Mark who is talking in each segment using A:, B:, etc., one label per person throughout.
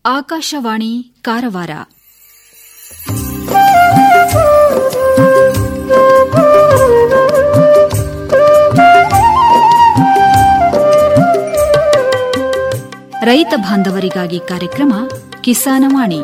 A: ಆಕಾಶವಾಣಿ ಕಾರವಾರ ರೈತ ಬಾಂಧವರಿಗಾಗಿ ಕಾರ್ಯಕ್ರಮ ಕಿಸಾನವಾಣಿ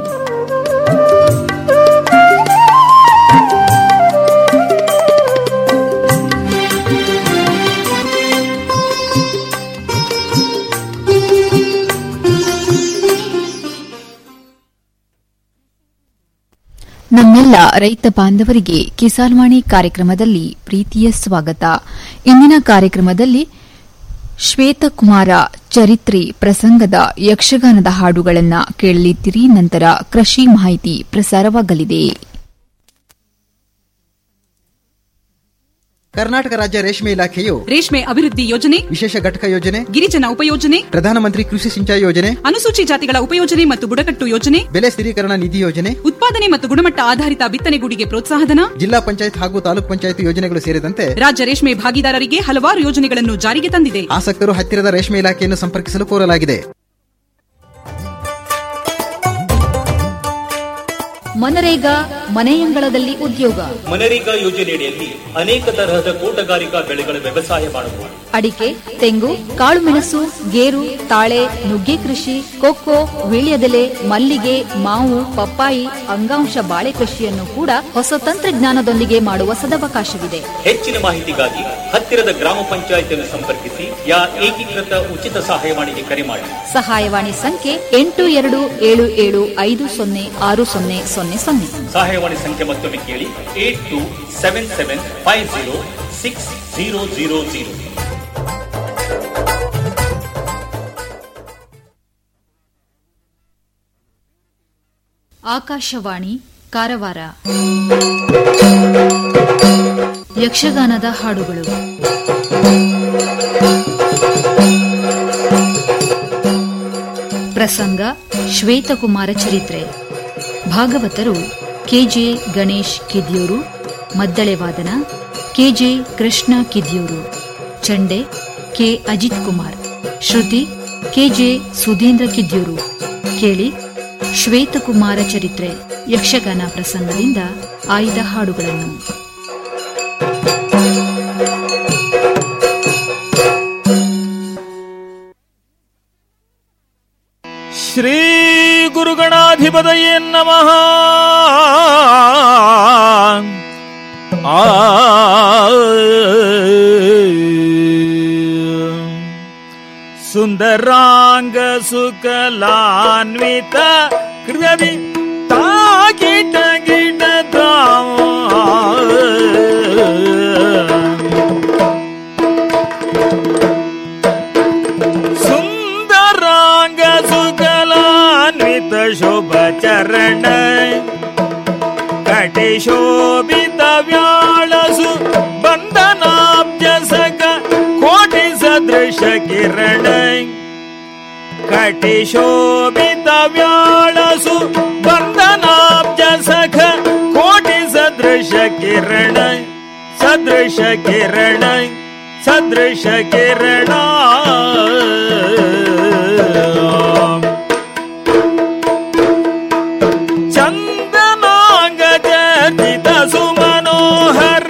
A: ನಮ್ಮೆಲ್ಲ ರೈತ ಬಾಂಧವರಿಗೆ ಕಿಸಾನ್ವಾಣಿ ಕಾರ್ಯಕ್ರಮದಲ್ಲಿ ಪ್ರೀತಿಯ ಸ್ವಾಗತ ಇಂದಿನ ಕಾರ್ಯಕ್ರಮದಲ್ಲಿ ಶ್ವೇತಕುಮಾರ ಚರಿತ್ರೆ ಪ್ರಸಂಗದ ಯಕ್ಷಗಾನದ ಹಾಡುಗಳನ್ನು ಕೇಳಲಿದ್ದೀರಿ ನಂತರ ಕೃಷಿ ಮಾಹಿತಿ ಪ್ರಸಾರವಾಗಲಿದೆ
B: ಕರ್ನಾಟಕ ರಾಜ್ಯ ರೇಷ್ಮೆ ಇಲಾಖೆಯು
C: ರೇಷ್ಮೆ ಅಭಿವೃದ್ಧಿ ಯೋಜನೆ
B: ವಿಶೇಷ ಘಟಕ ಯೋಜನೆ
C: ಗಿರಿಜನ ಉಪಯೋಜನೆ
B: ಪ್ರಧಾನಮಂತ್ರಿ ಕೃಷಿ ಸಿಂಚಾಯಿ ಯೋಜನೆ
C: ಅನುಸೂಚಿ ಜಾತಿಗಳ ಉಪಯೋಜನೆ ಮತ್ತು ಬುಡಕಟ್ಟು ಯೋಜನೆ
B: ಬೆಲೆ ಸ್ಥಿರೀಕರಣ ನಿಧಿ ಯೋಜನೆ
C: ಉತ್ಪಾದನೆ ಮತ್ತು ಗುಣಮಟ್ಟ ಆಧಾರಿತ ಬಿತ್ತನೆಗೂಡಿಗೆ ಪ್ರೋತ್ಸಾಹಧನ
B: ಜಿಲ್ಲಾ ಪಂಚಾಯತ್ ಹಾಗೂ ತಾಲೂಕ್ ಪಂಚಾಯತ್ ಯೋಜನೆಗಳು ಸೇರಿದಂತೆ
C: ರಾಜ್ಯ ರೇಷ್ಮೆ ಭಾಗಿದಾರರಿಗೆ ಹಲವಾರು ಯೋಜನೆಗಳನ್ನು ಜಾರಿಗೆ ತಂದಿದೆ
B: ಆಸಕ್ತರು ಹತ್ತಿರದ ರೇಷ್ಮೆ ಇಲಾಖೆಯನ್ನು ಸಂಪರ್ಕಿಸಲು ಕೋರಲಾಗಿದೆ
A: ಮನರೇಗಾ ಮನೆಯಂಗಳದಲ್ಲಿ ಉದ್ಯೋಗ
D: ಮನರೇಗಾ ಯೋಜನೆಯಡಿಯಲ್ಲಿ ಅನೇಕ ತರಹದ ತೋಟಗಾರಿಕಾ ಬೆಳೆಗಳ ವ್ಯವಸಾಯ ಮಾಡಬಹುದು
A: ಅಡಿಕೆ ತೆಂಗು ಕಾಳುಮೆಣಸು ಗೇರು ತಾಳೆ ನುಗ್ಗೆ ಕೃಷಿ ಕೊಕ್ಕೋ ವೀಳ್ಯದೆಲೆ ಮಲ್ಲಿಗೆ ಮಾವು ಪಪ್ಪಾಯಿ ಅಂಗಾಂಶ ಬಾಳೆ ಕೃಷಿಯನ್ನು ಕೂಡ ಹೊಸ ತಂತ್ರಜ್ಞಾನದೊಂದಿಗೆ ಮಾಡುವ ಸದವಕಾಶವಿದೆ
D: ಹೆಚ್ಚಿನ ಮಾಹಿತಿಗಾಗಿ ಹತ್ತಿರದ ಗ್ರಾಮ ಪಂಚಾಯತ್ ಅನ್ನು ಸಂಪರ್ಕಿಸಿ ಯಾ ಏಕೀಕೃತ ಉಚಿತ ಸಹಾಯವಾಣಿಗೆ ಕರೆ ಮಾಡಿ
A: ಸಹಾಯವಾಣಿ ಸಂಖ್ಯೆ ಎಂಟು ಎರಡು ಏಳು ಏಳು ಐದು ಸೊನ್ನೆ ಆರು ಸೊನ್ನೆ ಸೊನ್ನೆ ಸೊನ್ನೆ
D: ಸಹಾಯವಾಣಿ ಸಂಖ್ಯೆ ಮತ್ತೊಮ್ಮೆ ಕೇಳಿ eight two seven seven five zero six zero zero zero
A: Akashvani Karwar ಯಕ್ಷಗಾನದ ಹಾಡುಗಳು ಪ್ರಸಂಗ ಶ್ವೇತಕುಮಾರ ಚರಿತ್ರೆ ಭಾಗವತರು ಕೆಜೆ ಗಣೇಶ್ ಕಿದ್ಯೂರು ಮದ್ದಳೆ ವಾದನ ಕೆಜೆ ಕೃಷ್ಣ ಕಿದ್ಯೂರು ಚಂಡೆ ಕೆ ಅಜಿತ್ ಕುಮಾರ್ ಶ್ರುತಿ ಕೆಜೆ ಸುಧೀಂದ್ರ ಕಿದ್ಯೂರು ಕೇಳಿ ಶ್ವೇತಕುಮಾರ ಚರಿತ್ರೆ ಯಕ್ಷಗಾನ ಪ್ರಸಂಗದಿಂದ ಆಯ್ದ ಹಾಡುಗಳನ್ನು
E: ಶ್ರೀ ಗುರುಗಣಾಧಿಪತಯೇ ನಮಃ ಆ ಸುಂದರಾಂಗ ಸುಕಲಾನ್ವಿತ ಕೃವಿ ತಾಗಿಟ ಗಿಟ ಸುಂದರಾಂಗ ಸುಕಲಾನ್ವಿತ ಶುಭ ಚರಣ ಕಟಿ ಶೋಭಿತ ವ್ಯಾಳಸು ಬಂಧನಾಬ್ಜ ಸಕ ಕೋಟಿ ಸದೃಶ ಕಿರಣ ಕಟಿ ಶೋಭಿತ ವ್ಯಾಳಸು ಬಂಧನಾಬ್ಜ ಸಖ ಕೋಟಿ ಸದೃಶ ಕಿರಣ ಸದೃಶ ಕಿರಣ ಸದೃಶ ಕಿರಣ ಚಂದನಾಂಗ ಜರ್ಜಿತ ಸುಮನೋಹರ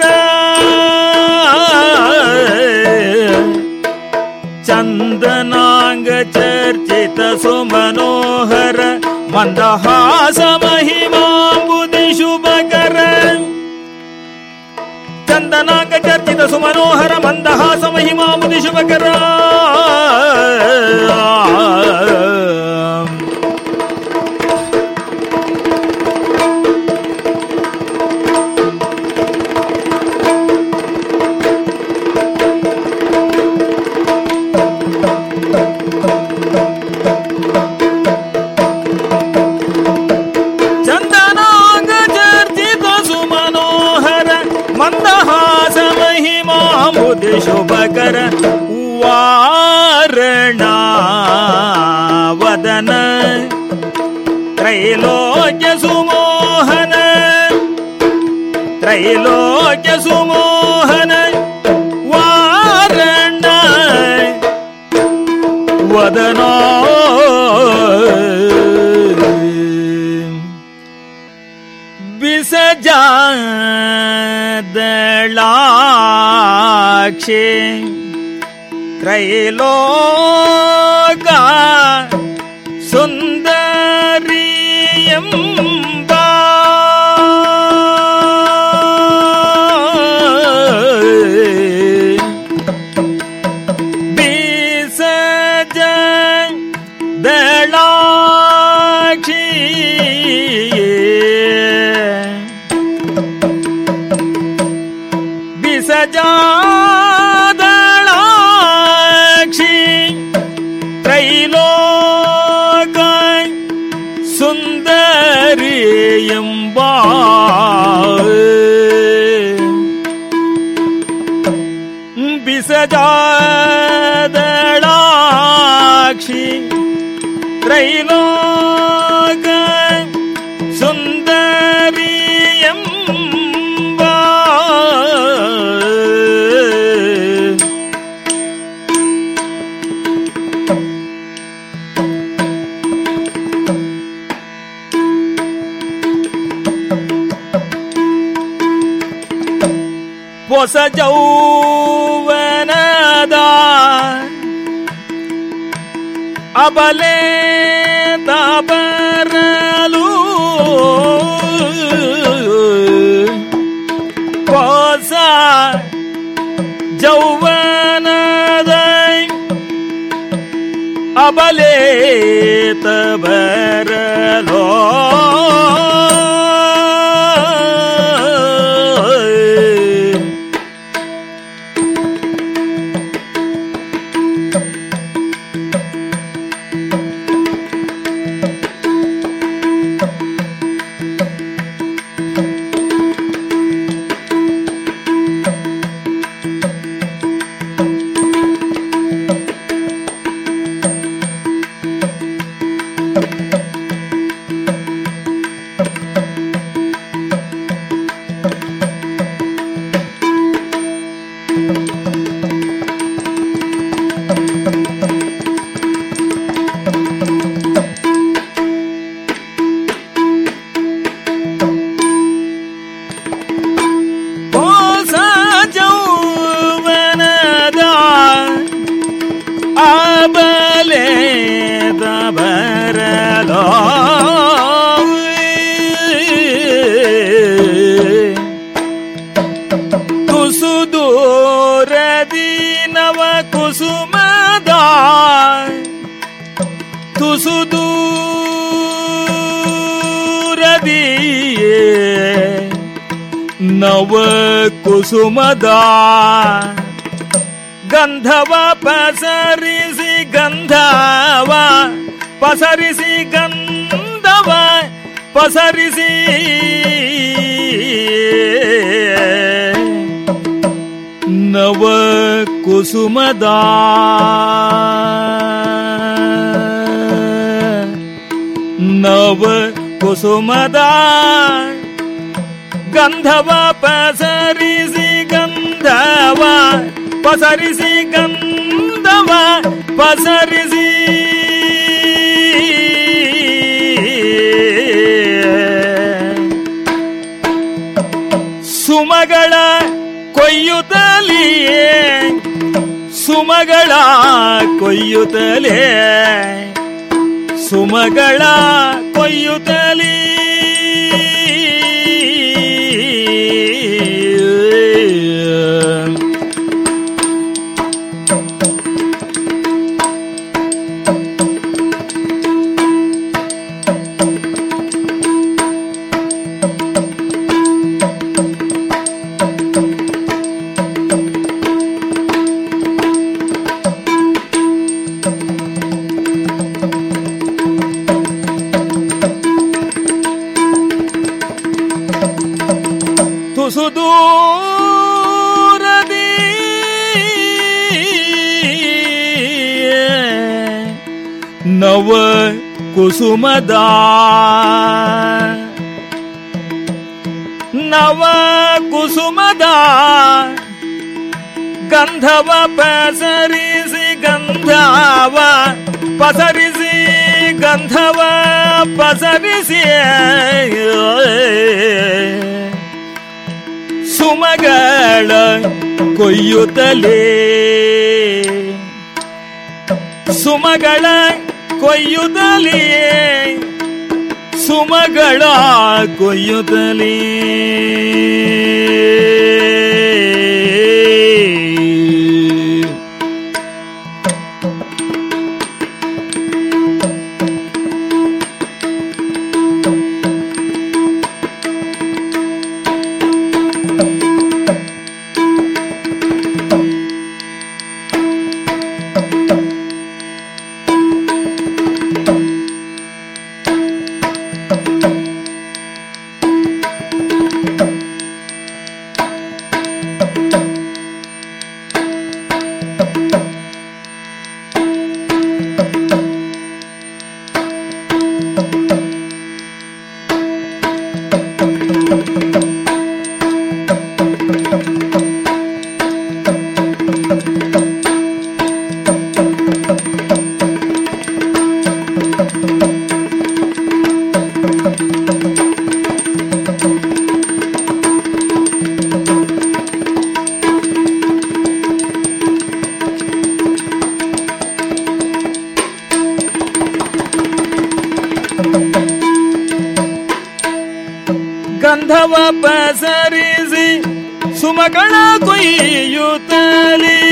E: ಚಂದನಾಂಗ ಚರ್ಚಿತ ಸುಮನೋಹರ ಮಂದಹಾಸ ಮಹಿಮಾಂಬುದಿ ಶುಭಕರ ಚಂದನಾಂಗ ಚರ್ಚಿತ ಸುಮನೋಹರ ಮಂದಹಾಸ ಮಹಿಮಾಂಬುದಿ ಶುಭಕರ ಚಂದನಾಂಗ ಚರ್ಚಿತ ಸುಮನೋಹರ ಮಂದಹಾಸ ಮಹಿಮಾಂಬುದಿ ಶುಭಕರ ವಾರಣ ವದನ ತ್ರೈಲೋಕ್ಯ ಸುಮೋಹನ ತ್ರೈಲೋಕ್ಯ ಸುಮೋಹನ ವಾರಣ ವದನ ತ್ರೈಲೋಕಾಕ್ಷಿ ತ್ರೈಲೋಕ ಸುಂದರಿ ಎಂಬ ಬೀಸಜ ದಳಾಕ್ಷಿ ಬಿಸಜಾದಳಾಕ್ಷಿ ತ್ರೈಲೋಕ ಸುಂದರಿ ಎಂಬ ಬಿಸಜಾದಳಾಕ್ಷಿ ತ್ರೈಲೋಕ ಸುಂದರಿ ಎಂಬ ಹೊಸ ಜೌವನದ ಅಬಲೆ ಬರಲು ಹೊಸ ಜೌವನದ ಅಬಲೆ ಬರಲೋ ಹೊಸ ಜೌವನದ ಅಬಲೆ ಬರಲೋ ಕುಸುದೂರದಿ ನವ ಕುಸುಮದ ತುಸುದೂರದಿಯೇ ನವ ಕುಸುಮದ ಗಂಧವ ಪಸರಿಸಿ ಗಂಧವ ಪಸರಿಸಿ ಗಂಧವ ಪಸರಿಸಿ ನವ ಕುಸುಮದ ನವ ಕುಸುಮದ ಗಂಧವ ಪಸರಿಸಿ ಗಂಧವ ಪಸರಿಸಿ ಗಂಧವ ಪಸರಿಸಿ ಸುಮಗಳ ಕೊಯ್ಯುತ್ತಲಿಯೇ ಸುಮಗಳ ಕೊಯ್ಯುತ್ತಲೇ ಸುಮಗಳ ಕೊಯ್ಯುತ್ತಲೀ ತುಸು ದೂರದಿ ನವ ಕುಸುಮದ ನವ ಕುಸುಮದ ಗಂಧವ ಪಸರಿಸಿ ಗಂಧವ ಪಸರಿಸಿ ಗಂಧವ ಪಸರಿಸಿ ಸುಮಗಳ ಕೊಯ್ಯುತ್ತಲೇ ಸುಮಗಳ ಕೊಯ್ಯುತ್ತಲೇ ಸುಮಗಳ ಕೊಯ್ಯುತ್ತಲೇ ಗಂಧವ ಪಸರಿಸಿ ಸುಮಗಳ ಕೊಯ್ಯುತ್ತಲೇ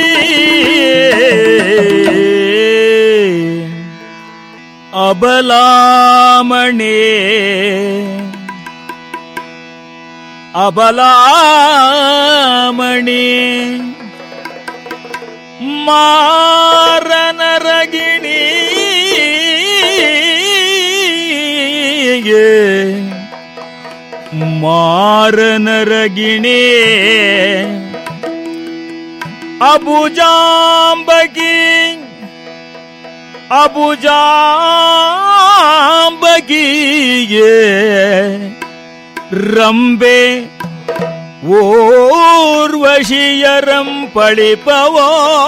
E: ಅಬಲಾಮಣೆ ಅಬಲಾಮಣಿ ಮಾರನರಗಿಣಿ ಮಾರನರಗಿಣಿ ಅಬುಜಾಂಬಗಿ ಅಬುಜಾಂಬಗಿಯೇ ರಂಬೆ ಓರ್ವಶಿಯರಂ ಪಳಿಪವೋ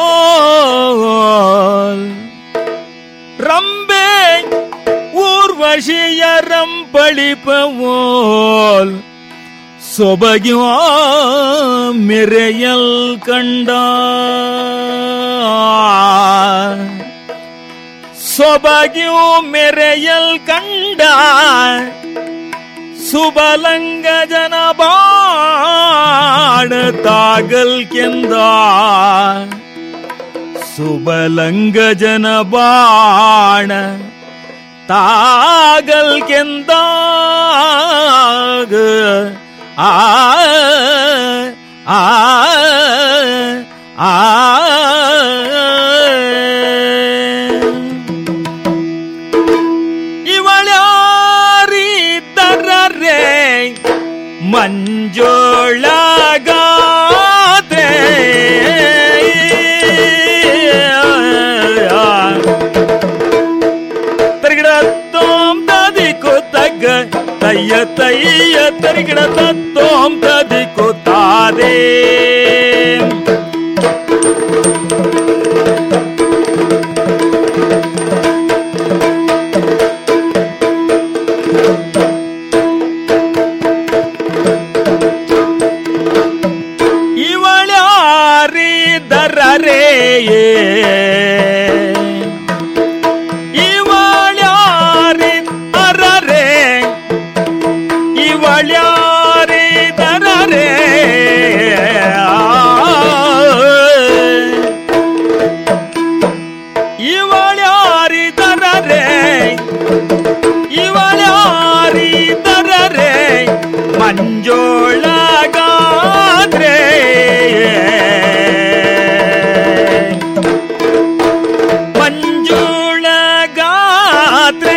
E: ರಂಬೆ ಊರ್ವಶಿಯರಂ ಪಳಿಪವೋಲ್ ಸೊಬಗ್ಯೋ ಮೆರೆಯಲ್ ಕಂಡ ಸೊಬಗ್ಯೋ ಮೆರೆಯಲ್ ಕಂಡ ಸುಬಲಂಗ ಜನ ಬಾಣ ತಾಗಲ್ ಕೆಂದ ಸುಬಲಂಗ ಜನ ಬಾಣ ತಾಗಲ್ ಕೆಂದಾಗ ಆ ಆ ಆ ಇವಳ್ಯಾರಿದ್ದರರೆ ಮಂಜೋಳಗಾದೆ ತರಿಗಿಡ ತೋಂ ತದಿಕು ತಗ್ಗ ತಯ್ಯ ತಯ್ಯ ತರಿಗಿಡ ತತ್ತೋಂ ತದಿಕು ತಾದೇ ಇವಳ್ಯಾರಿದರರೆ ಇವಳ್ಯಾರಿ ಅರರೆ ಇವಳ್ಯಾರಿದರರೆ ಇವಳ್ಯಾರಿದರರೆ ಇವಳ್ಯಾರಿದರರೆ ಮಂಜೋಳಗಾದ್ರೆ ಮಂಜುಳಗಾತ್ರೆ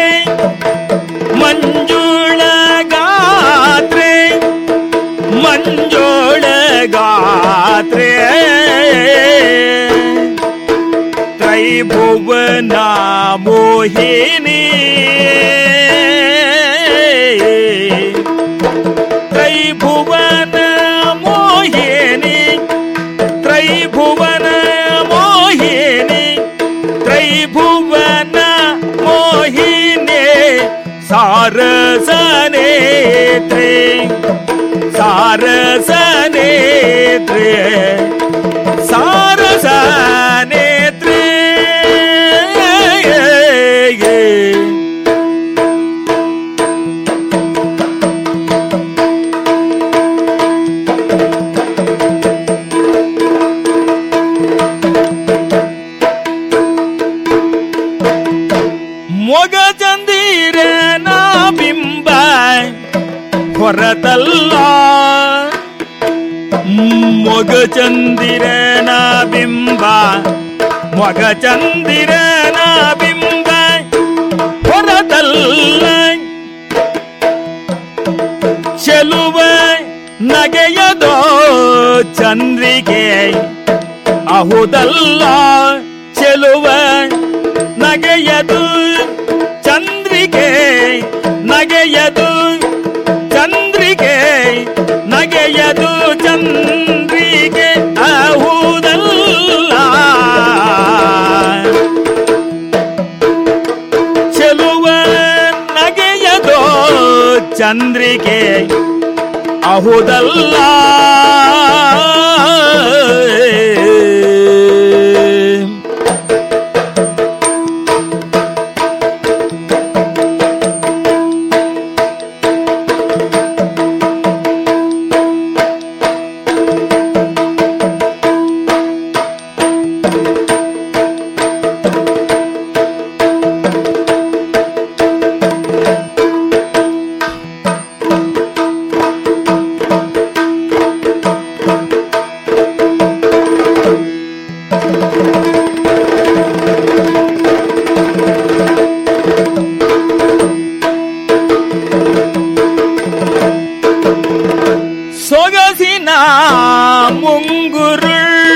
E: ಮಂಜುಳಗಾತ್ರೆ ಮಂಜುಳಗಾತ್ರೆ ತ್ರೈಭುವನ ಮೋಹಿನಿ ತ್ರೈಭುವನ ಮೋಹಿನಿ ತ್ರೈಭುವನ ಮೋಹಿನಿ ತ್ರೈಭುವನ ಮೋಹಿನಿ ಸಾರಸನೇತ್ರೆ ಸಾರಸನೇತ್ರೆ ಮೊಗ ಚಂದಿರನ ಬಿಂಬ ಹೊರತಲ್ಲ ಮೊಗ ಚಂದಿರನ ಬಿಂಬ ಮೊಗ ಚಂದಿರನ ಬಿಂಬ ಹೊರತಲ್ಲ ಚೆಲುವ ನಗೆಯದೋ ಚಂದ್ರಿಕೆ ಅಹುದಲ್ಲ ಚೆಲುವ ನಗೆಯದು ಚಂದ್ರಿಕೆ ನಗೆಯದು ಚಂದ್ರಿಕೆ ನಗೆಯದು ಚಂದ್ರಿಕೆ ಅಹುದಲ್ಲ ಚೆಲುವ ನಗೆಯದೋ ಚಂದ್ರಿಕೆ ಅಹುದಲ್ಲ ಸೊಗಸಿನ ಮುಂಗುರು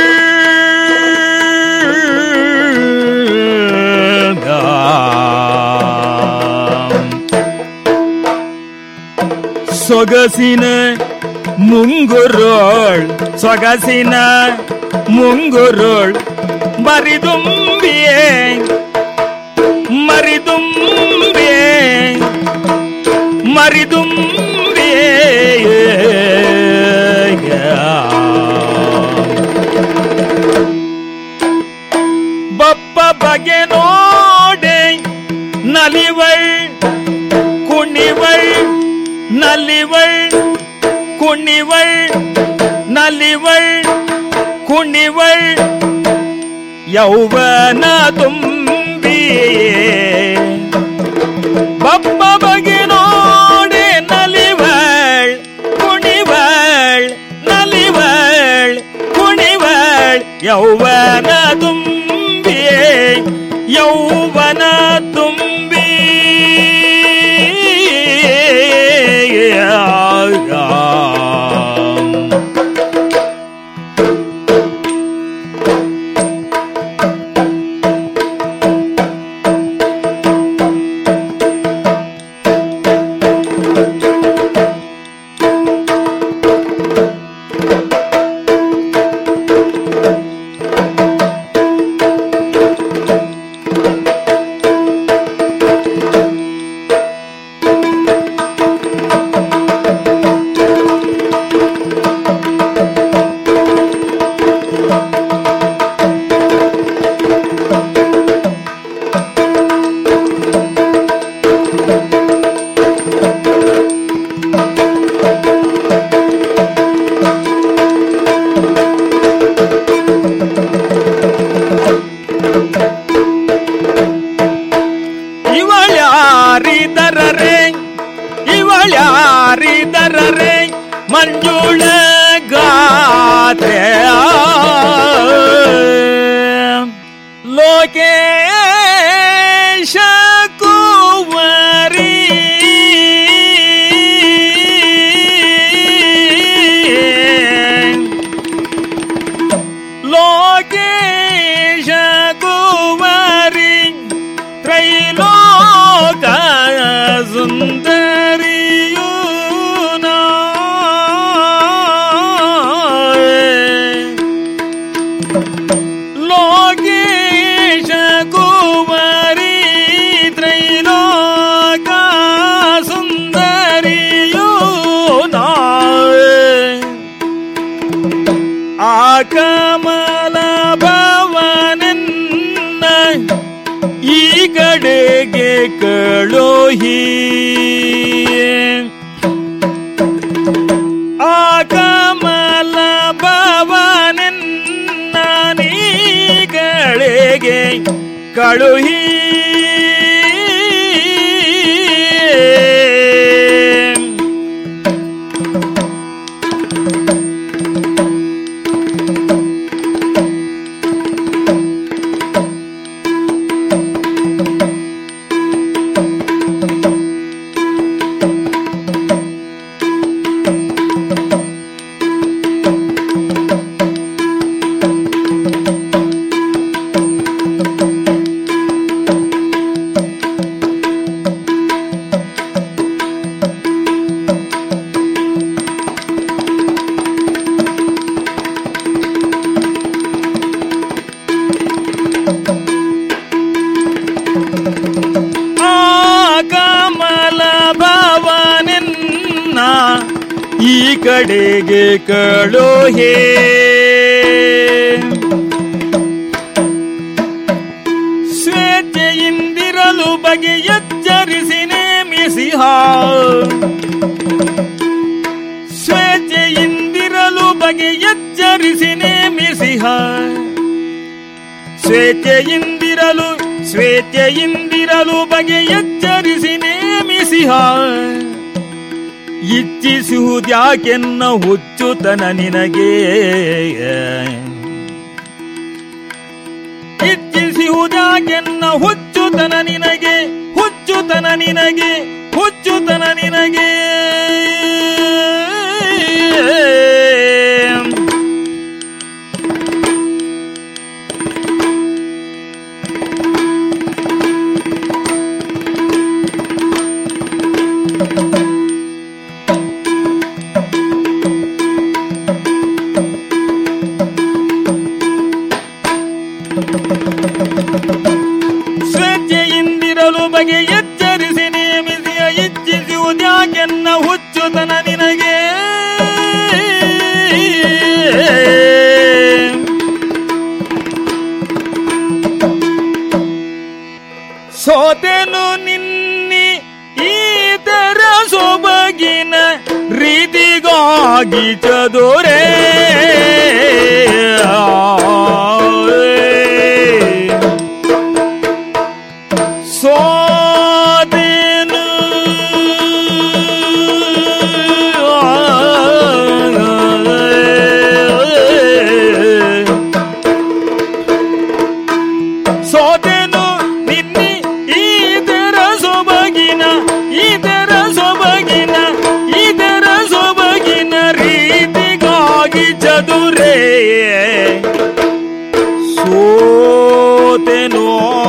E: ಸೊಗಸಿನ ಮುಂಗುರೋಳ್ ಸೊಗಸಿನ ಮುಂಗುರೋಳ್ ಮರಿದುಂಬಿಯೇ ಮರಿದುಂಬಿಯೇ ಮರಿದುಂಬಿಯೇ ಬಪ್ಪ ಬಗೆ ನೋಡೆ ನಲಿವಳ್ ಕುಣಿವಳ್ ನಲಿವಳ್ ಕುಣಿವಳ್ ನಲಿವಳ್ ಕುಣಿವಳ್ ಯೌವನ ತುಂಬಿಯೇ ಬಪ್ಪ ಬಗೆ ನೋಡೆ ನಲಿವಳ್ ಕುಣಿವಳ್ ನಲಿವಳ್ ಕುಣಿವಳ್ ಯೌವನ ತುಂಬಿಯೇ ಯೌವನ ತುಂಬಿ ಇವಳ್ಯಾರಿದರರೆ ಇವಳ್ಯಾರಿದರರೆ ಮಂಜುಳ ಗಾತ್ರೆ ಲೋಕೇಶ ಕುವರಿ ಲೋಕೇಶ ಕುವರಿ ತ್ರೈಲೋಕ ಸುಂದರಿಯೂ ಲೋಕೇಶ ಕುವರಿ ತ್ರೈಲೋಕ ಸುಂದರಿಯೂ ಆ ಕಮಲ ಭವನನ್ನ ಈ ಕಡೆಗೆ ಕಳೋಹಿ ಆ ಕಮಲ ಭವನನ್ನ ನೀ ಕಡೆಗೆ ಕಳುಹಿ ಕಡೆಗೆ ಕಳುಹಿ ಸ್ವೇಚ್ಛೆಯಿಂದಿರಲು ಬಗೆ ಎಚ್ಚರಿಸಿ ನೇಮಿಸಿಹ ಸ್ವೇಚ್ಛೆಯಿಂದಿರಲು ಬಗೆ ಎಚ್ಚರಿಸಿ ನೇಮಿಸಿಹ ಸ್ವೇಚ್ಛೆಯಿಂದಿರಲು ಸ್ವೇಚ್ಛೆಯಿಂದಿರಲು ಬಗೆ ಎಚ್ಚರಿಸಿ ನೇಮಿಸಿಹ ಇಚ್ಛಿಸುವುದ್ಯಾಕೆನ್ನ ಹುಚ್ಚುತನ ನಿನಗೆ ಇಚ್ಛಿಸುವುದ್ಯಾಕೆನ್ನ ಹುಚ್ಚುತನ ನಿನಗೆ ಹುಚ್ಚುತನ ನಿನಗೆ ಹುಚ್ಚುತನ ನಿನಗೆ ಸ್ವೇಚ್ಛೆಯಿಂದಿರಲು ಬಗೆ ಎಚ್ಚರಿಸಿ ನೇಮಿಸಿ ಇಚ್ಛಿಸುವುದ್ಯಾಕೆನ್ನ ಹುಚ್ಚುತನ ನಿನಗೆ ಸೋತೆನು ನಿನ್ನಿ ಈತರ ಸೊಬಗಿನ ರೀತಿಗಾಗಿ ಚದುರೇ ಸೋದೇನು ಸೋತೆನು ನಿನ್ನಿ ಇದರ ಸೊಬಗಿನ ಇದರ ಸೊಬಗಿನ ಇದರ ಸೊಬಗಿನ ರೀತಿಗಾಗಿ ಚದುರೇ ಸೋತೆನೋ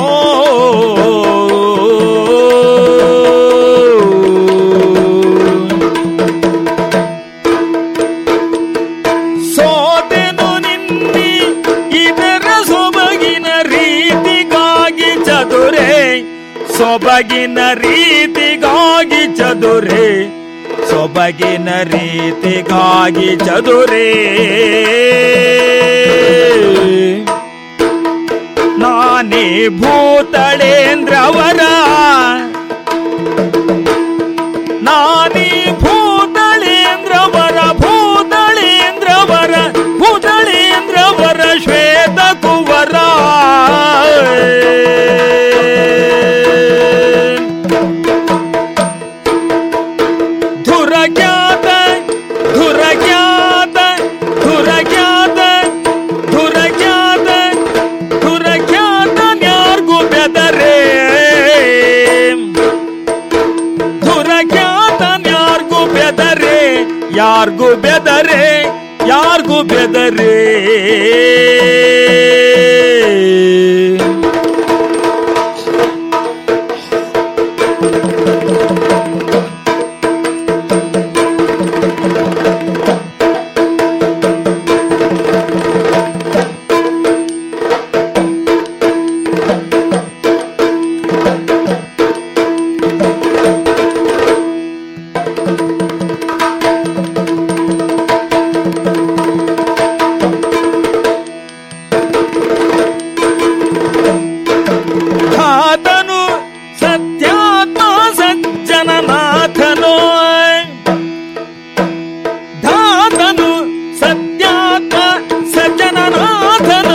E: ಸೋತೆನು ನಿನ್ನಿ ಇದರ ಸೊಬಗಿನ ರೀತಿಗಾಗಿ ಚದುರೆ ಸೊಬಗಿನ ರೀತಿಗಾಗಿ ಚದುರೆ ಸೊಬಗಿನ ರೀತಿಗಾಗಿ ಚದುರೆ ನಾನೇ ಭೂತಳೇಂದ್ರವರ ನಾನೇ ಭೂತಳೇಂದ್ರವರ ಭೂತಳೇಂದ್ರವರ ಭೂತಳೇಂದ್ರವರ ಶ್ವೇತ ಕುವರ ಧುರಜ್ಞಾತ ಧುರಜ್ಞಾತ ಧುರಜ್ಞಾತ ಧುರಜ್ಞಾತ ಧುರಜ್ಞಾತ ಯಾರ್ಗೂ ಬೆದರೆ ಧುರಜ್ಞಾತ ಯಾರ್ಗೂ ಬೆದರೆ ಯಾರ್ಗೂ ಬೆದರೆ ಯಾರ್ಗೂ ಬೆದರೆ ಆತನು ಸತ್ಯಾತ್ಮ ಸಜ್ಜನನಾಥನು ಧಾತನು ಸತ್ಯಾತ್ಮ ಸಜ್ಜನನಾಥನು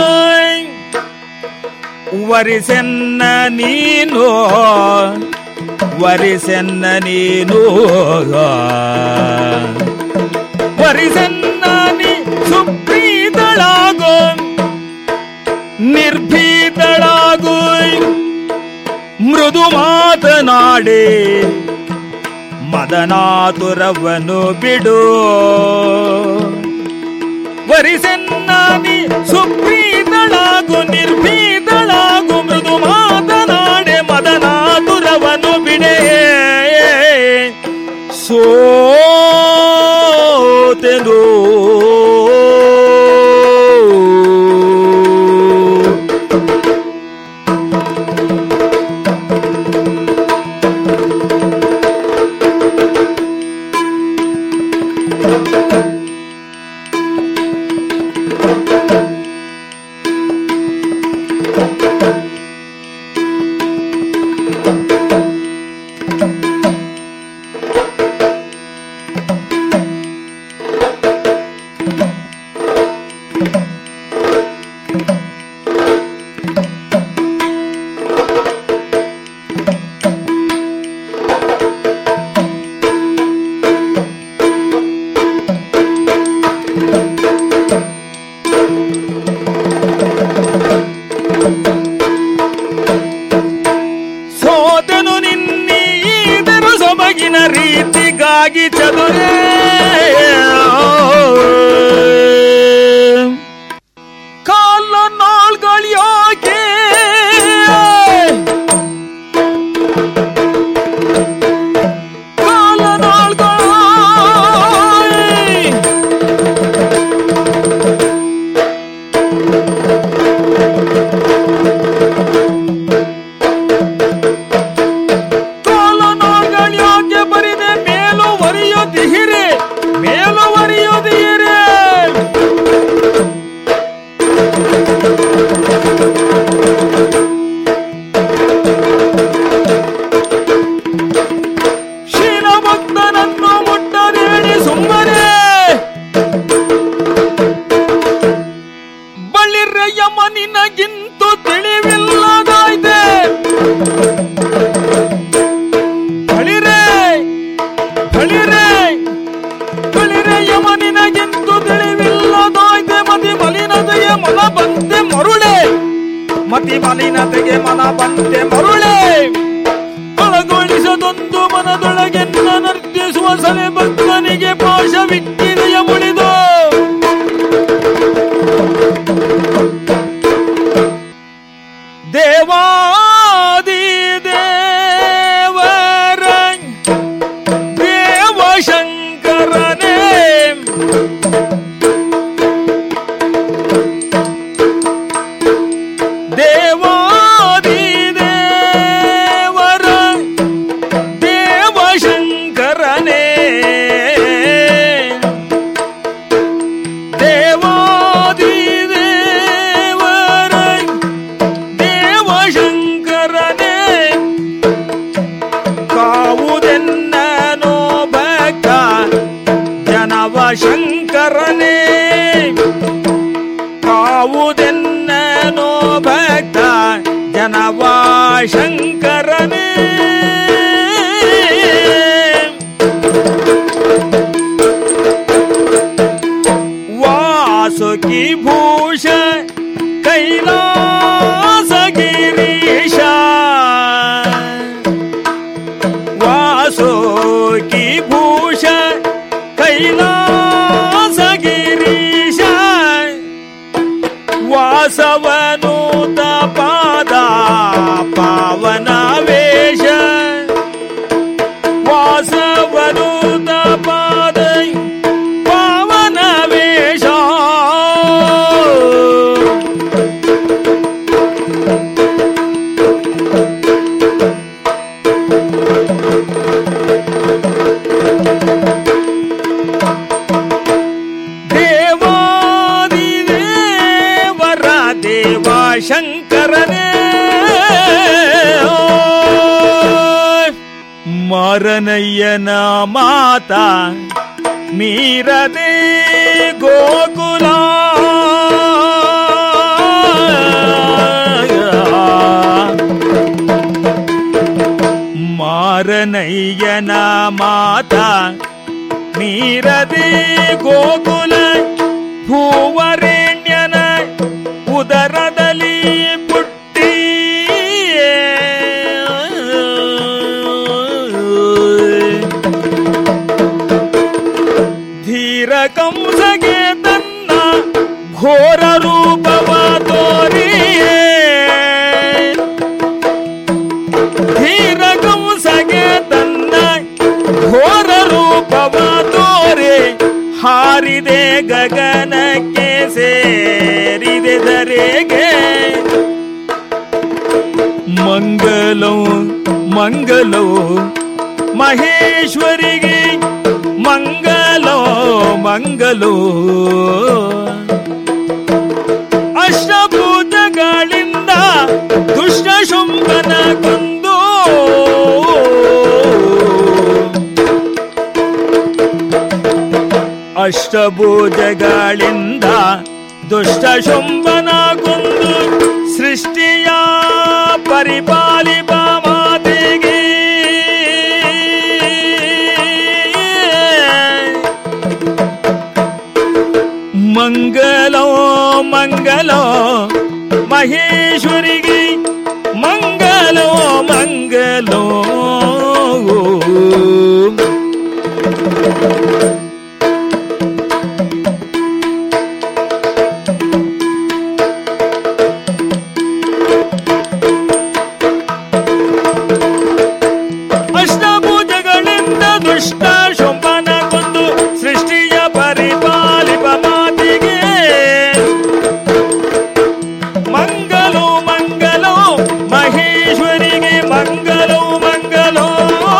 E: ವರಿಸೆನ್ನ ನೀನು ವರಿಸೆನ್ನ ನೀನು ವರಿಸೆನ್ನ ನೀ ಸುಪ್ರೀತಳಾಗೋ ನಿರ್ಭೀತಳಾಗು ಮೃದು ಮಾತನಾಡೆ ಮದನಾತುರವನ್ನು ಬಿಡು ವರಿಸೆನ್ನಾನಿ ಸುಪ್ರೀತಳಾಗು ನಿರ್ಭೀತಳಾಗು ಮೃದು ಮಾತನಾಡೆ ಮದನಾತುರವನ್ನು ಬಿಡೆ ಸೋತೆನು ನಿನಗಿಂತು ತಿಳಿವಿಲ್ಲದಾಯ್ತೆ ಬಳಿರೆ ಬಳಿರೆ ಬಳಿರೆ ಯಮ ನಿನಗಿಂತು ತಿಳಿವಿಲ್ಲದಾಯ್ತೆ ಮತಿ ಮಲಿನತೆಯ ಮನ ಬಂತೆ ಮರುಳೆ ಮತಿ ಮಲಿನತೆಗೆ ಮನ ಬಂತೆ ಮರುಳೆ ಒಳಗೊಳಿಸದೊಂದು ಮನದೊಳಗೆನ್ನ ನರ್ತಿಸುವ ಸಲೆ ಭಕ್ತನಿಗೆ ಪಾಶವಿಕ್ಕಿದೆಯ ಮುಳಿದು ದೇವಾದಿ ದೇವರ ದೇವಶಂಕರನೇ ದೇವಾದಿ ದೇವರ ದೇವಶಂಕರನೇ ದೇವಾದಿ ದೇವರ ದೇವಶಂಕರನೇ ಕಾವುದೆನ್ನನೋ ಭಕ್ತ ಜನವ ಶಂಕರನೇ ಕಾವುದೆನ್ನನೋ ಭಕ್ತ ಜನವ ಶಂಕರನೇ ವಾಸುಕಿ ಭೂಷ ಕೈಲಾಸ ಗಿರೀಶ ವಾಸುಕಿ ಭೂಷ ಕೈಲಾಸ ಗಿರೀಶ ವಾಸವನು ಪಾದ ಪಾವನ ವೇಷ ವಾಸವನು ಪಾದ ಪಾವನ ವೇಷ ದೇವಾದಿ ದೇವರ ದೇವ ಶಂಕರನೇ ಮಾರನಯ್ಯನ ಮಾತ ಮೀರದೆ ಗೋಕುಲ ಮಾರನಯ್ಯನ ಮಾತ ಮೀರದೆ ಗೋಕುಲ ಭೂವರೆಣ್ಯನ ಉದರದಲ್ಲಿ ಪುಟ್ಟಿ ಧೀರ ಕಂಸಗೆ ತನ್ನ ಘೋರ ರೂಪವ ತೋರಿಯೇ ಧೀರ ಕಂಸಗೆ ತನ್ನ ಘೋರ ರೂಪವ ತೋರೆ ಹಾರಿದೆ ಗಗನಕ್ಕೆ ಸೇರಿದೆ ಧರೆಗೆ ಮಂಗಲೋ ಮಂಗಲೋ ಮಹೇಶ್ವರಿಗೆ ಮಂಗಲೋ ಮಂಗಲೋ ಅಷ್ಟಭೂತಗಳಿಂದ ದುಷ್ಟ ಶುಂಭನ ಕೊಂದು ಅಷ್ಟಭುಜಗಳಿಂದ ದುಷ್ಟ ಶುಂಭನ ಕೊಂದು ಸೃಷ್ಟಿಯ ಪರಿಪಾಲಿಪ ಮಾತೆಗೆ ಮಂಗಲೋ ಮಂಗಲೋ ಮಹೇಶ್ವರಿಗೆ ಮಂಗಲೋ ಮಂಗಲೋ ಅಷ್ಟಭುಜಗಳಿಂದ ದುಷ್ಟ ಶುಂಭನ ಕೊಂದು ಸೃಷ್ಟಿಯ ಪರಿಪಾಲಿಪ ಮಾತಿಗೆ ಮಂಗಲೋ ಮಂಗಲೋ ಮಹೇಶ್ವರಿಗೆ ಮಂಗಲೋ ಮಂಗಲೋ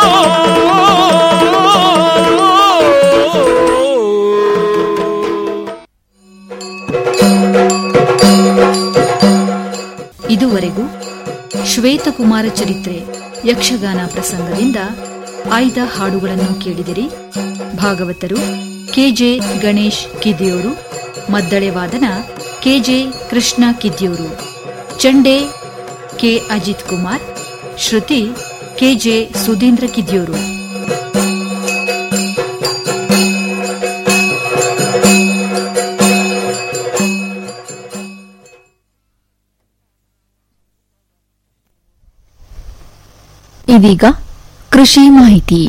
A: ಇದುವರೆಗೂ ಶ್ವೇತಕುಮಾರ ಚರಿತ್ರೆ ಯಕ್ಷಗಾನ ಪ್ರಸಂಗದಿಂದ ಆಯ್ದ ಹಾಡುಗಳನ್ನು ಕೇಳಿದಿರಿ ಭಾಗವತರು ಕೆಜೆ ಗಣೇಶ್ ಕಿದಿಯೂರು ಮದ್ದಳೆ ವಾದನ ಕೆಜೆ ಕೃಷ್ಣ ಕಿದ್ಯೂರು ಚಂಡೆ ಕೆ ಅಜಿತ್ ಕುಮಾರ್ ಶ್ರುತಿ ಕೆಜೆ ಸುಧೀಂದ್ರ ಕಿದ್ಯೂರು
F: ಇದೀಗ ಕೃಷಿ ಮಾಹಿತಿ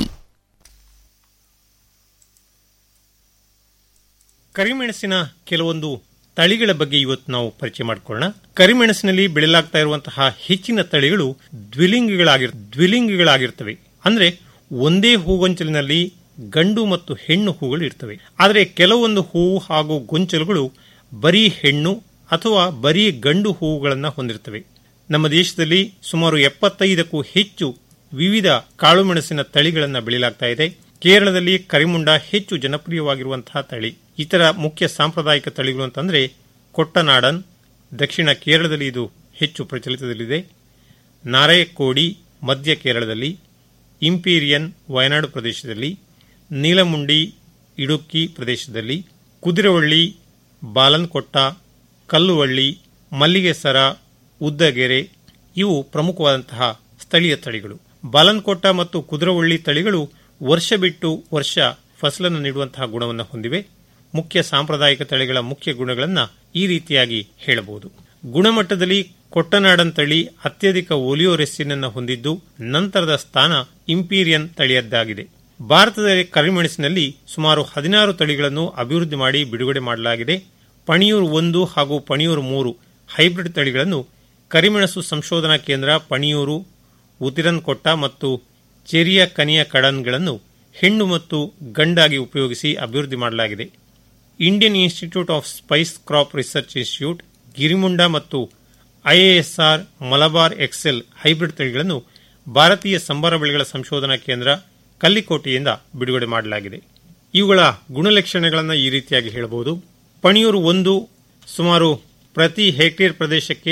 G: ಕರಿಮೆಣಸಿನ ಕೆಲವೊಂದು ತಳಿಗಳ ಬಗ್ಗೆ ಇವತ್ತು ನಾವು ಪರಿಚಯ ಮಾಡಿಕೊಳ್ಳೋಣ ಕರಿಮೆಣಸಿನಲ್ಲಿ ಬೆಳೆಯಲಾಗ್ತಾ ಇರುವಂತಹ ಹೆಚ್ಚಿನ ತಳಿಗಳು ದ್ವಿಲಿಂಗಿಗಳಾಗಿರ್ ದ್ವಿಲಿಂಗಿಗಳಾಗಿರ್ತವೆ ಅಂದ್ರೆ ಒಂದೇ ಹೂಗೊಂಚಲಿನಲ್ಲಿ ಗಂಡು ಮತ್ತು ಹೆಣ್ಣು ಹೂಗಳು ಇರ್ತವೆ ಆದರೆ ಕೆಲವೊಂದು ಹೂವು ಹಾಗೂ ಗೊಂಚಲುಗಳು ಬರೀ ಹೆಣ್ಣು ಅಥವಾ ಬರೀ ಗಂಡು ಹೂವುಗಳನ್ನು ಹೊಂದಿರ್ತವೆ ನಮ್ಮ ದೇಶದಲ್ಲಿ ಸುಮಾರು ಎಪ್ಪತ್ತೈದಕ್ಕೂ ಹೆಚ್ಚು ವಿವಿಧ ಕಾಳುಮೆಣಸಿನ ತಳಿಗಳನ್ನು ಬೆಳೆಯಲಾಗ್ತಾ ಇದೆ ಕೇರಳದಲ್ಲಿ ಕರಿಮುಂಡ ಹೆಚ್ಚು ಜನಪ್ರಿಯವಾಗಿರುವಂತಹ ತಳಿ ಇತರ ಮುಖ್ಯ ಸಾಂಪ್ರದಾಯಿಕ ತಳಿಗಳು ಅಂತಂದ್ರೆ ಕೊಟ್ಟನಾಡನ್ ದಕ್ಷಿಣ ಕೇರಳದಲ್ಲಿ ಇದು ಹೆಚ್ಚು ಪ್ರಚಲಿತದಲ್ಲಿದೆ ನಾರಾಯಕೋಡಿ ಮಧ್ಯ ಕೇರಳದಲ್ಲಿ ಇಂಪೀರಿಯನ್ ವಯನಾಡು ಪ್ರದೇಶದಲ್ಲಿ ನೀಲಮುಂಡಿ ಇಡುಕ್ಕಿ ಪ್ರದೇಶದಲ್ಲಿ ಕುದಿರವಳ್ಳಿ ಬಾಲನ್ಕೊಟ್ಟ ಕಲ್ಲುವಳ್ಳಿ ಮಲ್ಲಿಗೆಸರ ಉದ್ದಗೆರೆ ಇವು ಪ್ರಮುಖವಾದಂತಹ ಸ್ಥಳೀಯ ತಳಿಗಳು ಬಾಲನ್ಕೋಟ ಮತ್ತು ಕುದುರವಳ್ಳಿ ತಳಿಗಳು ವರ್ಷ ಬಿಟ್ಟು ವರ್ಷ ಫಸಲನ್ನು ನೀಡುವಂತಹ ಗುಣವನ್ನು ಹೊಂದಿವೆ ಮುಖ್ಯ ಸಾಂಪ್ರದಾಯಿಕ ತಳಿಗಳ ಮುಖ್ಯ ಗುಣಗಳನ್ನು ಈ ರೀತಿಯಾಗಿ ಹೇಳಬಹುದು ಗುಣಮಟ್ಟದಲ್ಲಿ ಕೊಟ್ಟನಾಡನ್ ತಳಿ ಅತ್ಯಧಿಕ ಒಲಿಯೋ ರೆಸ್ಸಿನನ್ನು ಹೊಂದಿದ್ದು ನಂತರದ ಸ್ಥಾನ ಇಂಪೀರಿಯನ್ ತಳಿಯದ್ದಾಗಿದೆ ಭಾರತದ ಕರಿಮೆಣಸಿನಲ್ಲಿ ಸುಮಾರು ಹದಿನಾರು ತಳಿಗಳನ್ನು ಅಭಿವೃದ್ಧಿ ಮಾಡಿ ಬಿಡುಗಡೆ ಮಾಡಲಾಗಿದೆ ಪಣಿಯೂರು ಒಂದು ಹಾಗೂ ಪಣಿಯೂರು ಮೂರು ಹೈಬ್ರಿಡ್ ತಳಿಗಳನ್ನು ಕರಿಮೆಣಸು ಸಂಶೋಧನಾ ಕೇಂದ್ರ ಪಣಿಯೂರು ಉತಿರನ್ಕೊಟ್ಟ ಮತ್ತು ಚೆರಿಯ ಕನಿಯ ಕಡನ್ಗಳನ್ನು ಹೆಣ್ಣು ಮತ್ತು ಗಂಡಾಗಿ ಉಪಯೋಗಿಸಿ ಅಭಿವೃದ್ಧಿ ಮಾಡಲಾಗಿದೆ Indian Institute of Spice Crop Research Institute ಗಿರಿಮುಂಡ ಮತ್ತು ಐಎಎಸ್ಆರ್ ಮಲಬಾರ್ ಎಕ್ಸೆಲ್ ಹೈಬ್ರಿಡ್ ತಳಿಗಳನ್ನು ಭಾರತೀಯ ಸಂಬಾರ ಬೆಳೆಗಳ ಸಂಶೋಧನಾ ಕೇಂದ್ರ ಕಲ್ಲಿಕೋಟೆಯಿಂದ ಬಿಡುಗಡೆ ಮಾಡಲಾಗಿದೆ ಇವುಗಳ ಗುಣಲಕ್ಷಣಗಳನ್ನು ಈ ರೀತಿಯಾಗಿ ಹೇಳಬಹುದು ಪಣಿಯೂರು ಒಂದು ಸುಮಾರು ಪ್ರತಿ ಹೆಕ್ಟೇರ್ ಪ್ರದೇಶಕ್ಕೆ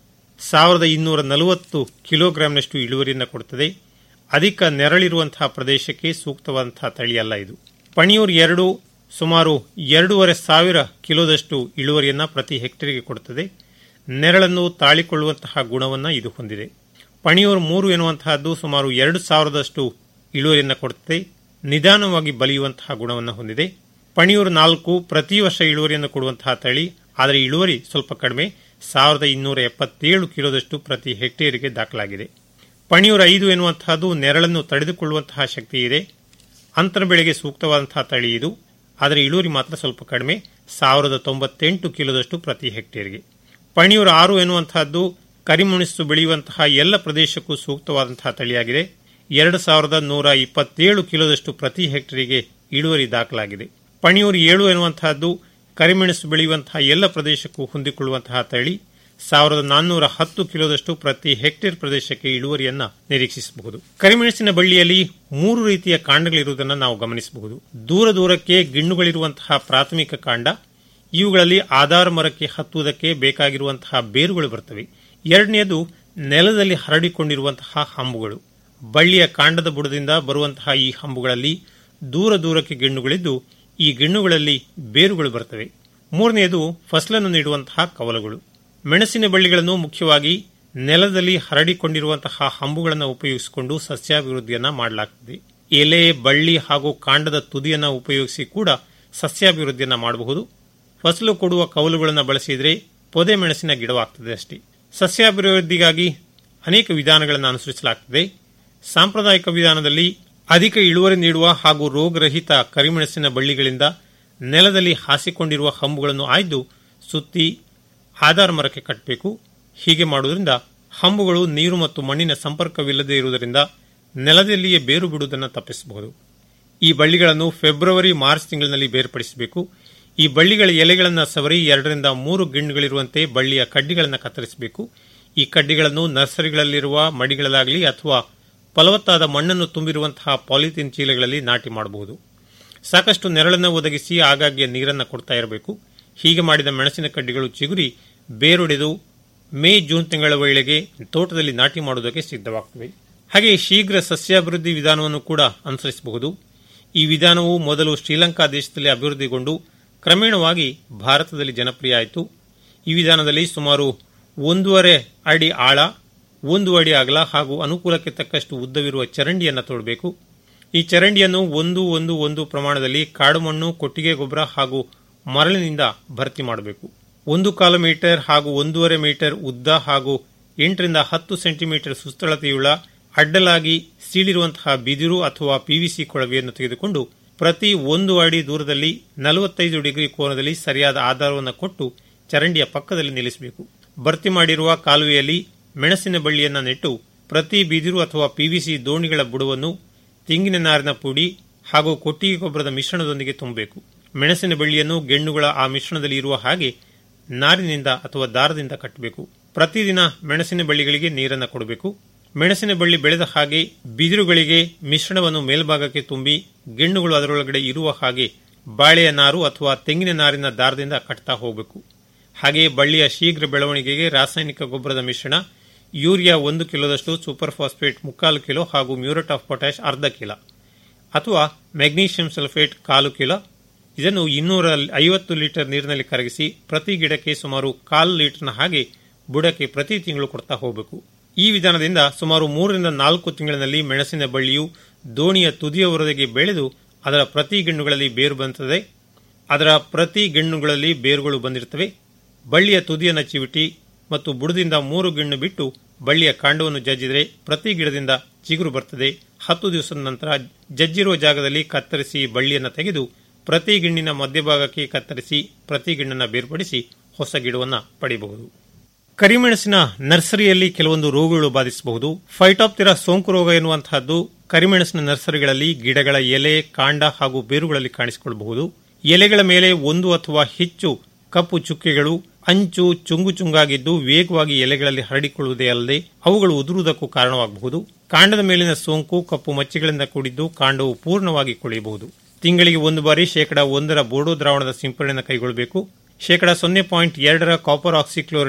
G: ಸಾವಿರದ ಇನ್ನೂರ ನಲವತ್ತು ಕಿಲೋಗ್ರಾಂನಷ್ಟು ಇಳುವರಿಯನ್ನು ಕೊಡುತ್ತದೆ ಅಧಿಕ ನೆರಳಿರುವಂತಹ ಪ್ರದೇಶಕ್ಕೆ ಸೂಕ್ತವಾದಂತಹ ತಳಿಯಲ್ಲ ಇದು ಪಣಿಯೂರು ಎರಡು ಸುಮಾರು ಎರಡೂವರೆ ಸಾವಿರ ಕಿಲೋದಷ್ಟು ಇಳುವರಿಯನ್ನು ಪ್ರತಿ ಹೆಕ್ಟೇರ್ಗೆ ಕೊಡುತ್ತದೆ ನೆರಳನ್ನು ತಾಳಿಕೊಳ್ಳುವಂತಹ ಗುಣವನ್ನು ಇದು ಹೊಂದಿದೆ ಪಣಿಯೂರು ಮೂರು ಎನ್ನುವಂತಹದ್ದು ಸುಮಾರು ಎರಡು ಸಾವಿರದಷ್ಟು ಇಳುವರಿಯನ್ನು ಕೊಡುತ್ತದೆ ನಿಧಾನವಾಗಿ ಬಲಿಯುವಂತಹ ಗುಣವನ್ನು ಹೊಂದಿದೆ ಪಣಿಯೂರು ನಾಲ್ಕು ಪ್ರತಿ ವರ್ಷ ಇಳುವರಿಯನ್ನು ಕೊಡುವಂತಹ ತಳಿ ಆದರೆ ಇಳುವರಿ ಸ್ವಲ್ಪ ಕಡಿಮೆ ಸಾವಿರದ ಇನ್ನೂರ ಎಪ್ಪತ್ತೇಳು ಕಿಲೋದಷ್ಟು ಪ್ರತಿ ಹೆಕ್ಟೇರಿಗೆ ದಾಖಲಾಗಿದೆ ಪಣಿಯೂರು ಐದು ಎನ್ನುವಂತಹದ್ದು ನೆರಳನ್ನು ತಡೆದುಕೊಳ್ಳುವಂತಹ ಶಕ್ತಿ ಇದೆ ಅಂತರ ಬೆಳೆಗೆ ಸೂಕ್ತವಾದಂತಹ ತಳಿ ಇದು ಆದರೆ ಇಳುವರಿ ಮಾತ್ರ ಸ್ವಲ್ಪ ಕಡಿಮೆ ಸಾವಿರದ ತೊಂಬತ್ತೆಂಟು ಕಿಲೋದಷ್ಟು ಪ್ರತಿ ಹೆಕ್ಟೇರ್ಗೆ ಪಣಿಯೂರು ಆರು ಎನ್ನುವಂತಹದ್ದು ಕರಿಮುಣಿಸು ಬೆಳೆಯುವಂತಹ ಎಲ್ಲ ಪ್ರದೇಶಕ್ಕೂ ಸೂಕ್ತವಾದಂತಹ ತಳಿಯಾಗಿದೆ ಎರಡು ಸಾವಿರದ ನೂರ ಇಪ್ಪತ್ತೇಳು ಕಿಲೋದಷ್ಟು ಪ್ರತಿ ಹೆಕ್ಟೇರಿಗೆ ಇಳುವರಿ ದಾಖಲಾಗಿದೆ ಪಣಿಯೂರು ಏಳು ಎನ್ನುವಂತಹದ್ದು ಕರಿಮೆಣಸು ಬೆಳೆಯುವಂತಹ ಎಲ್ಲ ಪ್ರದೇಶಕ್ಕೂ ಹೊಂದಿಕೊಳ್ಳುವಂತಹ ತಳಿ ಸಾವಿರದ ನಾನ್ನೂರ ಹತ್ತು ಕಿಲೋದಷ್ಟು ಪ್ರತಿ ಹೆಕ್ಟೇರ್ ಪ್ರದೇಶಕ್ಕೆ ಇಳುವರಿಯನ್ನ ನಿರೀಕ್ಷಿಸಬಹುದು ಕರಿಮೆಣಸಿನ ಬಳ್ಳಿಯಲ್ಲಿ ಮೂರು ರೀತಿಯ ಕಾಂಡಗಳಿರುವುದನ್ನು ನಾವು ಗಮನಿಸಬಹುದು ದೂರ ದೂರಕ್ಕೆ ಗಿಣ್ಣುಗಳಿರುವಂತಹ ಪ್ರಾಥಮಿಕ ಕಾಂಡ ಇವುಗಳಲ್ಲಿ ಆಧಾರ ಮರಕ್ಕೆ ಹತ್ತುವುದಕ್ಕೆ ಬೇಕಾಗಿರುವಂತಹ ಬೇರುಗಳು ಬರ್ತವೆ ಎರಡನೆಯದು ನೆಲದಲ್ಲಿ ಹರಡಿಕೊಂಡಿರುವಂತಹ ಹಂಬುಗಳು ಬಳ್ಳಿಯ ಕಾಂಡದ ಬುಡದಿಂದ ಬರುವಂತಹ ಈ ಹಂಬುಗಳಲ್ಲಿ ದೂರ ದೂರಕ್ಕೆ ಗಿಣ್ಣುಗಳಿದ್ದು ಈ ಗಿಣ್ಣುಗಳಲ್ಲಿ ಬೇರುಗಳು ಬರ್ತವೆ ಮೂರನೆಯದು ಫಸಲನ್ನು ನೀಡುವಂತಹ ಕವಲುಗಳು ಮೆಣಸಿನ ಬಳ್ಳಿಗಳನ್ನು ಮುಖ್ಯವಾಗಿ ನೆಲದಲ್ಲಿ ಹರಡಿಕೊಂಡಿರುವಂತಹ ಹಂಬುಗಳನ್ನು ಉಪಯೋಗಿಸಿಕೊಂಡು ಸಸ್ಯಾಭಿವೃದ್ಧಿಯನ್ನ ಮಾಡಲಾಗುತ್ತದೆ ಎಲೆ ಬಳ್ಳಿ ಹಾಗೂ ಕಾಂಡದ ತುದಿಯನ್ನು ಉಪಯೋಗಿಸಿ ಕೂಡ ಸಸ್ಯಾಭಿವೃದ್ಧಿಯನ್ನ ಮಾಡಬಹುದು ಫಸಲು ಕೊಡುವ ಕವಲುಗಳನ್ನು ಬಳಸಿದರೆ ಪೊದೆ ಮೆಣಸಿನ ಗಿಡವಾಗ್ತದೆ ಅಷ್ಟೇ ಸಸ್ಯಾಭಿವೃದ್ಧಿಗಾಗಿ ಅನೇಕ ವಿಧಾನಗಳನ್ನು ಅನುಸರಿಸಲಾಗುತ್ತದೆ ಸಾಂಪ್ರದಾಯಿಕ ವಿಧಾನದಲ್ಲಿ ಅಧಿಕ ಇಳುವರಿ ನೀಡುವ ಹಾಗೂ ರೋಗರಹಿತ ಕರಿಮೆಣಸಿನ ಬಳ್ಳಿಗಳಿಂದ ನೆಲದಲ್ಲಿ ಹಾಸಿಕೊಂಡಿರುವ ಹಂಬುಗಳನ್ನು ಆಯ್ದು ಸುತ್ತಿ ಆಧಾರ ಮರಕ್ಕೆ ಕಟ್ಟಬೇಕು ಹೀಗೆ ಮಾಡುವುದರಿಂದ ಹಂಬುಗಳು ನೀರು ಮತ್ತು ಮಣ್ಣಿನ ಸಂಪರ್ಕವಿಲ್ಲದೆ ಇರುವುದರಿಂದ ನೆಲದಲ್ಲಿಯೇ ಬೇರು ಬಿಡುವುದನ್ನು ತಪ್ಪಿಸಬಹುದು ಈ ಬಳ್ಳಿಗಳನ್ನು ಫೆಬ್ರವರಿ ಮಾರ್ಚ್ ತಿಂಗಳಿನಲ್ಲಿ ಬೇರ್ಪಡಿಸಬೇಕು ಈ ಬಳ್ಳಿಗಳ ಎಲೆಗಳನ್ನು ಸವರಿ ಎರಡರಿಂದ ಮೂರು ಗಿಣ್ಣುಗಳಿರುವಂತೆ ಬಳ್ಳಿಯ ಕಡ್ಡಿಗಳನ್ನು ಕತ್ತರಿಸಬೇಕು ಈ ಕಡ್ಡಿಗಳನ್ನು ನರ್ಸರಿಗಳಲ್ಲಿರುವ ಮಡಿಗಳಲ್ಲಾಗಲಿ ಅಥವಾ ಫಲವತ್ತಾದ ಮಣ್ಣನ್ನು ತುಂಬಿರುವಂತಹ ಪಾಲಿಥೀನ್ ಚೀಲಗಳಲ್ಲಿ ನಾಟಿ ಮಾಡಬಹುದು ಸಾಕಷ್ಟು ನೆರಳನ್ನು ಒದಗಿಸಿ ಆಗಾಗ್ಗೆ ನೀರನ್ನು ಕೊಡ್ತಾ ಇರಬೇಕು ಹೀಗೆ ಮಾಡಿದ ಮೆಣಸಿನ ಕಡ್ಡಿಗಳು ಚಿಗುರಿ ಬೇರೊಡೆದು ಮೇ ಜೂನ್ ತಿಂಗಳ ವೇಳೆಗೆ ತೋಟದಲ್ಲಿ ನಾಟಿ ಮಾಡುವುದಕ್ಕೆ ಸಿದ್ಧವಾಗುತ್ತವೆ ಹಾಗೆ ಶೀಘ್ರ ಸಸ್ಯಾಭಿವೃದ್ಧಿ ವಿಧಾನವನ್ನು ಕೂಡ ಅನುಸರಿಸಬಹುದು ಈ ವಿಧಾನವು ಮೊದಲು ಶ್ರೀಲಂಕಾ ದೇಶದಲ್ಲಿ ಅಭಿವೃದ್ಧಿಗೊಂಡು ಕ್ರಮೇಣವಾಗಿ ಭಾರತದಲ್ಲಿ ಜನಪ್ರಿಯ ಆಯಿತು ಈ ವಿಧಾನದಲ್ಲಿ ಸುಮಾರು ಒಂದೂವರೆ ಅಡಿ ಆಳ ಒಂದು ಅಡಿ ಅಗಲ ಹಾಗೂ ಅನುಕೂಲಕ್ಕೆ ತಕ್ಕಷ್ಟು ಉದ್ದವಿರುವ ಚರಂಡಿಯನ್ನು ತೋಡಬೇಕು ಈ ಚರಂಡಿಯನ್ನು ಒಂದು ಒಂದು ಒಂದು ಪ್ರಮಾಣದಲ್ಲಿ ಕಾಡು ಮಣ್ಣು ಕೊಟ್ಟಿಗೆ ಗೊಬ್ಬರ ಹಾಗೂ ಮರಳಿನಿಂದ ಭರ್ತಿ ಮಾಡಬೇಕು ಒಂದು ಕಾಲು ಮೀಟರ್ ಹಾಗೂ ಒಂದೂವರೆ ಮೀಟರ್ ಉದ್ದ ಹಾಗೂ ಎಂಟರಿಂದ ಹತ್ತು ಸೆಂಟಿಮೀಟರ್ ಸುಸ್ಥಳತೆಯುಳ್ಳ ಅಡ್ಡಲಾಗಿ ಸೀಳಿರುವಂತಹ ಬಿದಿರು ಅಥವಾ ಪಿವಿಸಿ ಕೊಳವೆಯನ್ನು ತೆಗೆದುಕೊಂಡು ಪ್ರತಿ ಒಂದು ಅಡಿ ದೂರದಲ್ಲಿ ನಲವತ್ತೈದು ಡಿಗ್ರಿ ಕೋನದಲ್ಲಿ ಸರಿಯಾದ ಆಧಾರವನ್ನು ಕೊಟ್ಟು ಚರಂಡಿಯ ಪಕ್ಕದಲ್ಲಿ ನಿಲ್ಲಿಸಬೇಕು ಭರ್ತಿ ಮಾಡಿರುವ ಕಾಲುವೆಯಲ್ಲಿ ಮೆಣಸಿನ ಬಳ್ಳಿಯನ್ನು ನೆಟ್ಟು ಪ್ರತಿ ಬಿದಿರು ಅಥವಾ ಪಿವಿಸಿ ದೋಣಿಗಳ ಬುಡವನ್ನು ತೆಂಗಿನ ನಾರಿನ ಪುಡಿ ಹಾಗೂ ಕೊಟ್ಟಿಗೆ ಗೊಬ್ಬರದ ಮಿಶ್ರಣದೊಂದಿಗೆ ತುಂಬಬೇಕು ಮೆಣಸಿನ ಬಳ್ಳಿಯನ್ನು ಗೆಣ್ಣುಗಳ ಆ ಮಿಶ್ರಣದಲ್ಲಿ ಇರುವ ಹಾಗೆ ನಾರಿನಿಂದ ಅಥವಾ ದಾರದಿಂದ ಕಟ್ಟಬೇಕು ಪ್ರತಿದಿನ ಮೆಣಸಿನ ಬಳ್ಳಿಗಳಿಗೆ ನೀರನ್ನು ಕೊಡಬೇಕು ಮೆಣಸಿನ ಬಳ್ಳಿ ಬೆಳೆದ ಹಾಗೆ ಬಿದಿರುಗಳಿಗೆ ಮಿಶ್ರಣವನ್ನು ಮೇಲ್ಭಾಗಕ್ಕೆ ತುಂಬಿ ಗೆಣ್ಣುಗಳು ಅದರೊಳಗಡೆ ಇರುವ ಹಾಗೆ ಬಾಳೆಯ ನಾರು ಅಥವಾ ತೆಂಗಿನ ನಾರಿನ ದಾರದಿಂದ ಕಟ್ತಾ ಹೋಗಬೇಕು ಹಾಗೆಯೇ ಬಳ್ಳಿಯ ಶೀಘ್ರ ಬೆಳವಣಿಗೆಗೆ ರಾಸಾಯನಿಕ ಗೊಬ್ಬರದ ಮಿಶ್ರಣ ಯೂರಿಯಾ ಒಂದು ಕಿಲೋದಷ್ಟು ಸೂಪರ್ ಫಾಸ್ಫೇಟ್ ಮುಕ್ಕಾಲು ಕಿಲೋ ಹಾಗೂ ಮ್ಯೂರೇಟ್ ಆಫ್ ಪೊಟ್ಯಾಶ್ ಅರ್ಧ ಕಿಲೋ ಅಥವಾ ಮೆಗ್ನೀಷಿಯಂ ಸಲ್ಫೇಟ್ ಕಾಲು ಕಿಲೋ ಇದನ್ನು ಇನ್ನೂರ ಐವತ್ತು ಲೀಟರ್ ನೀರಿನಲ್ಲಿ ಕರಗಿಸಿ ಪ್ರತಿ ಗಿಡಕ್ಕೆ ಸುಮಾರು ಕಾಲು ಲೀಟರ್ನ ಹಾಗೆ ಬುಡಕ್ಕೆ ಪ್ರತಿ ತಿಂಗಳು ಕೊಡ್ತಾ ಹೋಗಬೇಕು ಈ ವಿಧಾನದಿಂದ ಸುಮಾರು ಮೂರರಿಂದ ನಾಲ್ಕು ತಿಂಗಳಿನಲ್ಲಿ ಮೆಣಸಿನ ಬಳ್ಳಿಯು ದೋಣಿಯ ತುದಿಯವರೆಗೆ ಬೆಳೆದು ಅದರ ಪ್ರತಿ ಗೆಣ್ಣುಗಳಲ್ಲಿ ಬೇರು ಬಂದಿರುತ್ತದೆ ಅದರ ಪ್ರತಿ ಗೆಣ್ಣುಗಳಲ್ಲಿ ಬೇರುಗಳು ಬಂದಿರುತ್ತವೆ ಬಳ್ಳಿಯ ತುದಿಯನ್ನು ಚಿವಿಟಿ ಮತ್ತು ಬುಡದಿಂದ ಮೂರು ಗಿಣ್ಣು ಬಿಟ್ಟು ಬಳ್ಳಿಯ ಕಾಂಡವನ್ನು ಜಜ್ಜಿದರೆ ಪ್ರತಿ ಗಿಡದಿಂದ ಚಿಗುರು ಬರ್ತದೆ ಹತ್ತು ದಿವಸದ ನಂತರ ಜಜ್ಜಿರುವ ಜಾಗದಲ್ಲಿ ಕತ್ತರಿಸಿ ಬಳ್ಳಿಯನ್ನು ತೆಗೆದು ಪ್ರತಿ ಗಿಣ್ಣಿನ ಮಧ್ಯಭಾಗಕ್ಕೆ ಕತ್ತರಿಸಿ ಪ್ರತಿ ಗಿಣ್ಣನ್ನು ಬೇರ್ಪಡಿಸಿ ಹೊಸ ಗಿಡವನ್ನು ಪಡೆಯಬಹುದು ಕರಿಮೆಣಸಿನ ನರ್ಸರಿಯಲ್ಲಿ ಕೆಲವೊಂದು ರೋಗಗಳು ಬಾಧಿಸಬಹುದು ಫೈಟಾಪ್ತಿರಾ ಸೋಂಕು ರೋಗ ಎನ್ನುವಂತಹದ್ದು ಕರಿಮೆಣಸಿನ ನರ್ಸರಿಗಳಲ್ಲಿ ಗಿಡಗಳ ಎಲೆ ಕಾಂಡ ಹಾಗೂ ಬೇರುಗಳಲ್ಲಿ ಕಾಣಿಸಿಕೊಳ್ಳಬಹುದು ಎಲೆಗಳ ಮೇಲೆ ಒಂದು ಅಥವಾ ಹೆಚ್ಚು ಕಪ್ಪು ಚುಕ್ಕೆಗಳು ಅಂಚು ಚುಂಗು ಚುಂಗಾಗಿದ್ದು ವೇಗವಾಗಿ ಎಲೆಗಳಲ್ಲಿ ಹರಡಿಕೊಳ್ಳುವುದೇ ಅಲ್ಲದೆ ಅವುಗಳು ಉದುರುವುದಕ್ಕೂ ಕಾರಣವಾಗಬಹುದು ಕಾಂಡದ ಮೇಲಿನ ಸೋಂಕು ಕಪ್ಪು ಮಚ್ಚೆಗಳಿಂದ ಕೂಡಿದ್ದು ಕಾಂಡವು ಪೂರ್ಣವಾಗಿ ಕೊಳೆಯಬಹುದು ತಿಂಗಳಿಗೆ ಒಂದು ಬಾರಿ ಶೇಕಡ ಒಂದರ ಬೋರ್ಡೋ ದ್ರಾವಣದ ಸಿಂಪರಣೆಯನ್ನು ಕೈಗೊಳ್ಳಬೇಕು ಶೇಕಡ ಸೊನ್ನೆ ಪಾಯಿಂಟ್ ಎರಡರ ಕಾಪರ್ ಆಕ್ಸಿಕ್ಲೋರೈಡ್